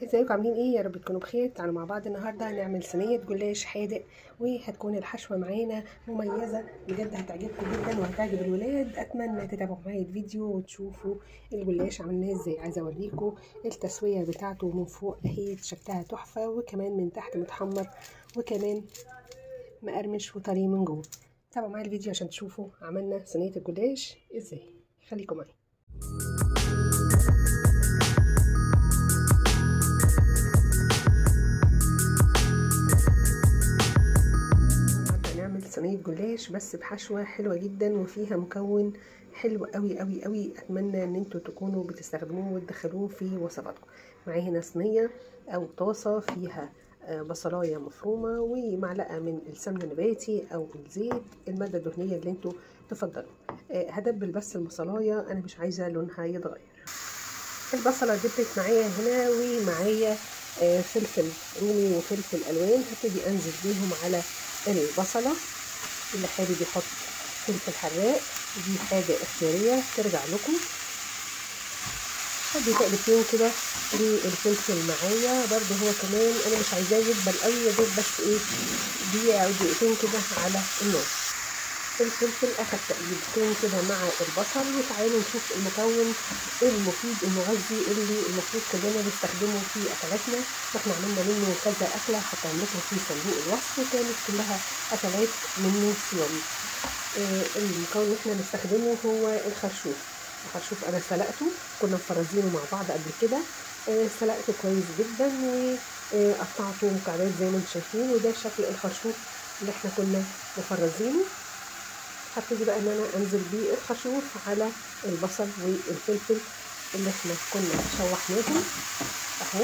ازيكم عاملين ايه يا رب تكونوا بخير تعالوا مع بعض النهارده هنعمل صينيه جلاش حادق وهتكون الحشوه معانا مميزه بجد هتعجبكم جدا وهتعجب الولاد اتمنى تتابعوا معايا الفيديو وتشوفوا الجلاش عملناه ازاي عايزه اوريكم التسويه بتاعته من فوق اهي شكلها تحفه وكمان من تحت متحمر وكمان مقرمش وطري من جوه تابعوا معايا الفيديو عشان تشوفوا عملنا صينيه الجلاش ازاي خليكم معايا نعمل صينيه جلاش بس بحشوه حلوه جدا وفيها مكون حلو قوي قوي قوي اتمنى ان انتوا تكونوا بتستخدموه وتدخلوه في وصفاتكم معايا هنا صينيه او طاسه فيها بصلايه مفرومه ومعلقه من السمنه النباتي او الزيت الماده الدهنيه اللي انتوا تفضلوا هدبل بس البصلايه انا مش عايزه لونها يتغير البصله دبلت معايا هنا ومعايا فلفل رومي وفلفل الوان هبتدي انزل بيهم على البصله اللي حابب يحط فلفل حراق دي حاجه اختياريه ترجع لكم هدي تقلبتين كده للفلفل معايا برده هو كمان انا مش عايزاه يدبل قوي يا دوب بس ايه دقيقه او دقيقتين كده على النار الفلفل اخد تقليبتين كده مع البصل وتعالوا نشوف المكون المفيد المغذي اللي المفروض كلنا نستخدمه في اكلاتنا واحنا عملنا منه كذا اكله حطينا لكم في صندوق الوصف وكانت كلها اكلات منه صيامي آه المكون اللي احنا نستخدمه هو الخرشوف الخرشوف انا سلقته كنا مفرزينه مع بعض قبل كده آه سلقته كويس جدا وقطعته مكعبات زي ما انتم شايفين وده شكل الخرشوف اللي احنا كنا مفرزينه هبتدي بقى ان انا انزل بيه الخشوف على البصل والفلفل اللي احنا كنا شوحناهم اهو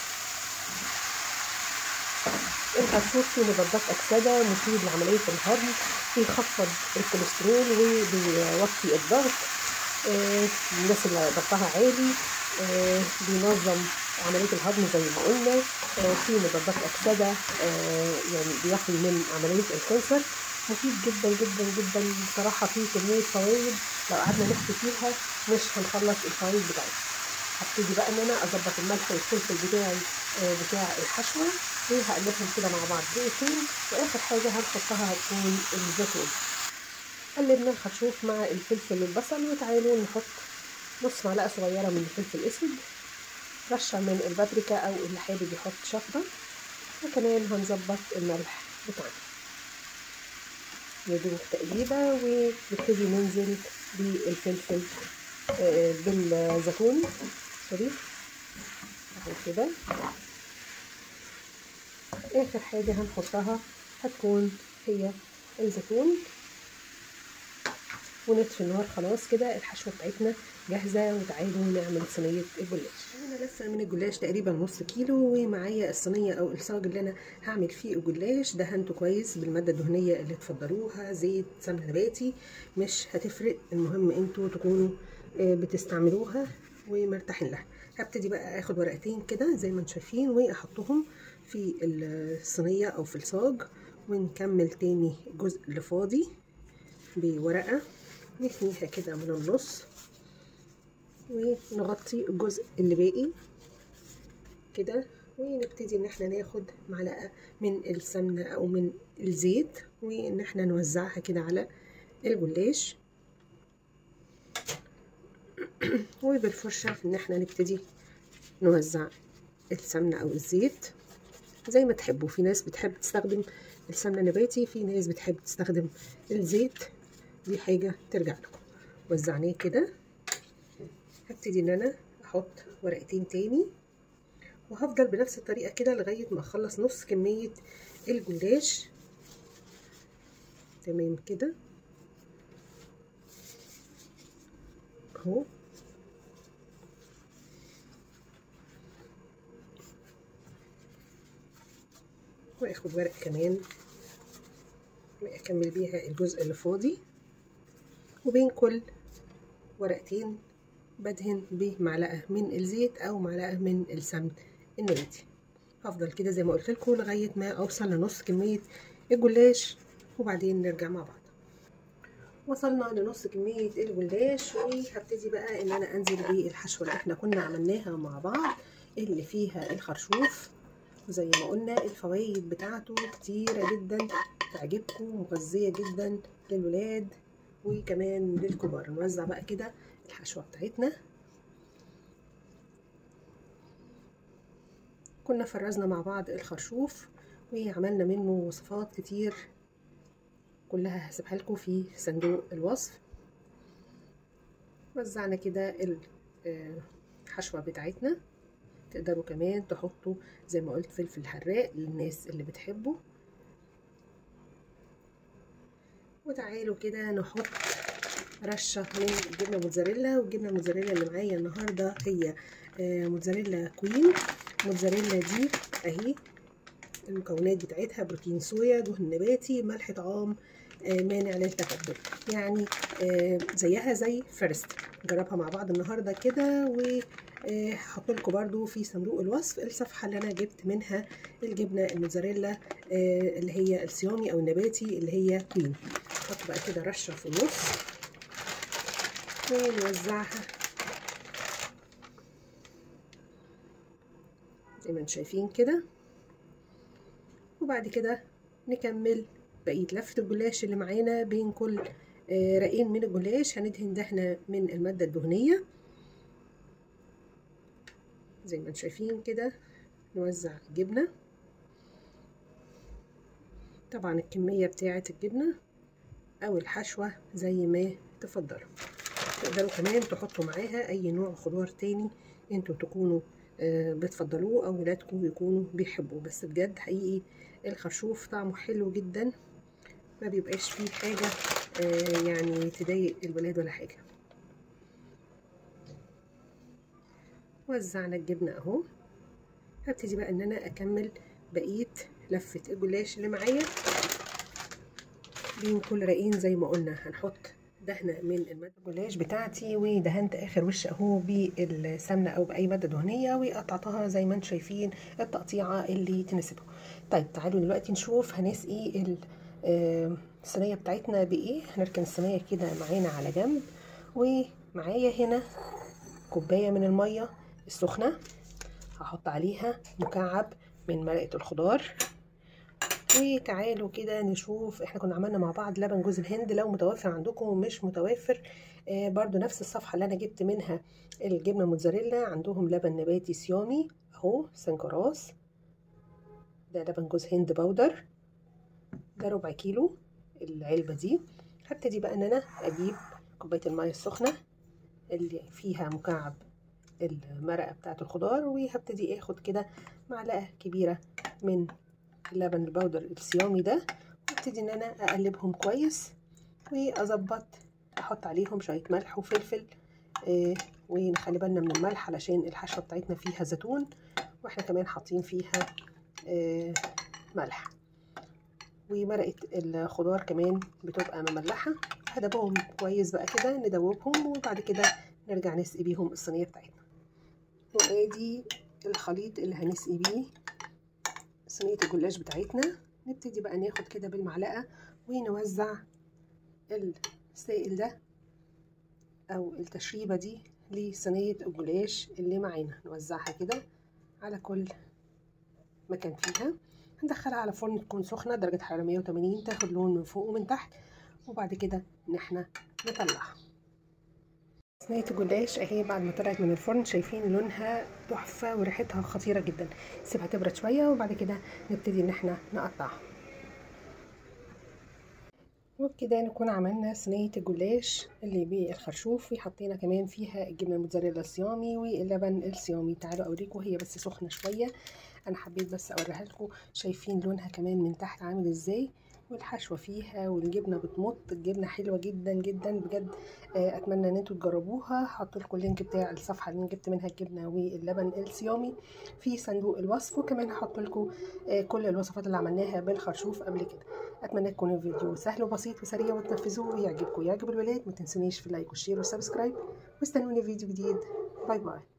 الخشوف فيه مضادات اكسده مفيد لعمليه الهضم بيخفض الكوليسترول وبيوطي الضغط آه الناس اللي ضغطها عالي آه بينظم عمليه الهضم زي ما قلنا آه في مضادات اكسده آه يعني بيقي من عمليه الكانسر مفيد جدا جدا جدا بصراحة فيه كمية فوائد لو قعدنا نحكي فيها مش هنخلص الفوائد بتاعتها هبتدي بقى ان انا اظبط الملح والفلفل بتاعي آه بتاع الحشوة وهقلبهم كده مع بعض دقيقتين واخر حاجة هنحطها هتكون الزيتون قلبنا الخرشوف مع الفلفل والبصل وتعالوا نحط نص معلقة صغيرة من الفلفل الاسود رشة من البابريكا او اللي حابب يحط شطة وكمان هنظبط الملح بتاعنا ندوق تقليبه ونبتدي ننزل بالفلفل آه بالزيتون سوري اهو كده اخر حاجه هنحطها هتكون هي الزيتون ونطفي النار خلاص كده الحشوه بتاعتنا جاهزه وتعالوا نعمل صينيه الجلاش انا لسه من الجلاش تقريبا نص كيلو ومعايا الصينيه او الصاج اللي انا هعمل فيه الجلاش دهنته كويس بالماده الدهنيه اللي تفضلوها زيت سمنه نباتي مش هتفرق المهم انتوا تكونوا بتستعملوها ومرتاحين لها هبتدي بقى اخد ورقتين كده زي ما انتم شايفين واحطهم في الصينيه او في الصاج ونكمل تاني الجزء اللي فاضي بورقه نثنيها كده من النص ونغطي الجزء اللي باقي كده ونبتدي ان احنا ناخد معلقه من السمنه او من الزيت وان احنا نوزعها كده على الجلاش وبالفرشه ان احنا نبتدي نوزع السمنه او الزيت زي ما تحبوا في ناس بتحب تستخدم السمنه نباتي في ناس بتحب تستخدم الزيت دي حاجه ترجع لكم وزعناه كده هبتدي ان انا احط ورقتين تاني وهفضل بنفس الطريقه كده لغايه ما اخلص نص كميه الجلاش تمام كده اهو واخد ورق كمان واكمل بيها الجزء اللي فاضي وبين كل ورقتين بدهن بمعلقه من الزيت او معلقه من السمن النباتي هفضل كده زي ما قلت لكم لغايه ما اوصل لنص كميه الجلاش وبعدين نرجع مع بعض وصلنا لنص كميه الجلاش وهبتدي بقى ان انا انزل بالحشوه اللي احنا كنا عملناها مع بعض اللي فيها الخرشوف وزي ما قلنا الفوائد بتاعته كتيرة جدا تعجبكم مغذية جدا للولاد وكمان للكبار نوزع بقى كده الحشوة بتاعتنا كنا فرزنا مع بعض الخرشوف وعملنا منه وصفات كتير كلها هسيبها لكم في صندوق الوصف وزعنا كده الحشوة بتاعتنا تقدروا كمان تحطوا زي ما قلت فلفل حراق للناس اللي بتحبه وتعالوا كده نحط رشة من الجبنة موتزاريلا والجبنة الموتزاريلا اللي معايا النهاردة هي موتزاريلا كوين موتزاريلا دي اهي المكونات بتاعتها بروتين صويا دهن نباتي ملح طعام مانع للتكبر يعني زيها زي فيرست نجربها مع بعض النهارده كده و هحط لكم برده في صندوق الوصف الصفحه اللي انا جبت منها الجبنه الموتزاريلا اللي هي الصيامي او النباتي اللي هي كوين نحط بقى كده رشه في النص ونوزعها زي ما انتم شايفين كده وبعد كده نكمل بقيه لفه الجلاش اللي معانا بين كل رقين من الجلاش هندهن دهنه من الماده الدهنيه زي ما انتم شايفين كده نوزع الجبنه طبعا الكميه بتاعه الجبنه او الحشوه زي ما تفضلوا تقدروا كمان تحطوا معاها اي نوع خضار تاني انتوا تكونوا بتفضلوه او ولادكم يكونوا بيحبوه بس بجد حقيقي الخرشوف طعمه حلو جدا ما بيبقاش فيه حاجه يعني تضايق الولاد ولا حاجه وزعنا الجبنه اهو هبتدي بقى ان انا اكمل بقيه لفه الجلاش اللي معايا بين كل رقين زي ما قلنا هنحط دهنه من الماده الجلاش بتاعتي ودهنت اخر وش اهو بالسمنه او باي ماده دهنيه وقطعتها زي ما انتم شايفين التقطيعه اللي تناسبكم طيب تعالوا دلوقتي نشوف هنسقي الصينيه بتاعتنا بايه هنركن الصينيه كده معانا على جنب ومعايا هنا كوبايه من الميه السخنه هحط عليها مكعب من مرقه الخضار وتعالوا كده نشوف احنا كنا عملنا مع بعض لبن جوز الهند لو متوفر عندكم ومش متوفر آه برضو نفس الصفحة اللي انا جبت منها الجبنة موتزاريلا عندهم لبن نباتي صيامي اهو سنكراس ده لبن جوز هند بودر ده ربع كيلو العلبة دي هبتدي بقى ان انا اجيب كوباية المية السخنة اللي فيها مكعب المرقة بتاعة الخضار وهبتدي اخد كده معلقة كبيرة من اللبن البودر الصيامي ده وابتدي ان انا اقلبهم كويس واظبط احط عليهم شويه ملح وفلفل آه ونخلي بالنا من الملح علشان الحشوه بتاعتنا فيها زيتون واحنا كمان حاطين فيها آه ملح ومرقه الخضار كمان بتبقى مملحه هدبهم كويس بقى كده ندوبهم وبعد كده نرجع نسقي بيهم الصينيه بتاعتنا وادي الخليط اللي هنسقي بيه صينية الجلاش بتاعتنا نبتدي بقى ناخد كده بالمعلقة ونوزع السائل ده او التشريبة دي لصينية الجلاش اللي معانا نوزعها كده على كل مكان فيها هندخلها على فرن تكون سخنة درجة حرارة 180 تاخد لون من فوق ومن تحت وبعد كده ان احنا نطلعها صينية الجلاش اهي بعد ما طلعت من الفرن شايفين لونها تحفة وريحتها خطيرة جدا سيبها تبرد شوية وبعد كده نبتدي ان احنا نقطعها وبكده نكون عملنا صينية الجلاش اللي بالخرشوف وحطينا كمان فيها الجبنة الموتزاريلا الصيامي واللبن الصيامي تعالوا اوريكم هي بس سخنة شوية انا حبيت بس اوريها لكم شايفين لونها كمان من تحت عامل ازاي والحشوه فيها والجبنه بتمط الجبنه حلوه جدا جدا بجد اتمنى ان انتوا تجربوها هحط لكم اللينك بتاع الصفحه اللي جبت منها الجبنه واللبن الصيامي في صندوق الوصف وكمان هحط لكم كل الوصفات اللي عملناها بالخرشوف قبل كده اتمنى يكون الفيديو سهل وبسيط وسريع وتنفذوه ويعجبكم ويعجب الولاد ما تنسونيش في اللايك والشير والسبسكرايب واستنوني فيديو جديد باي باي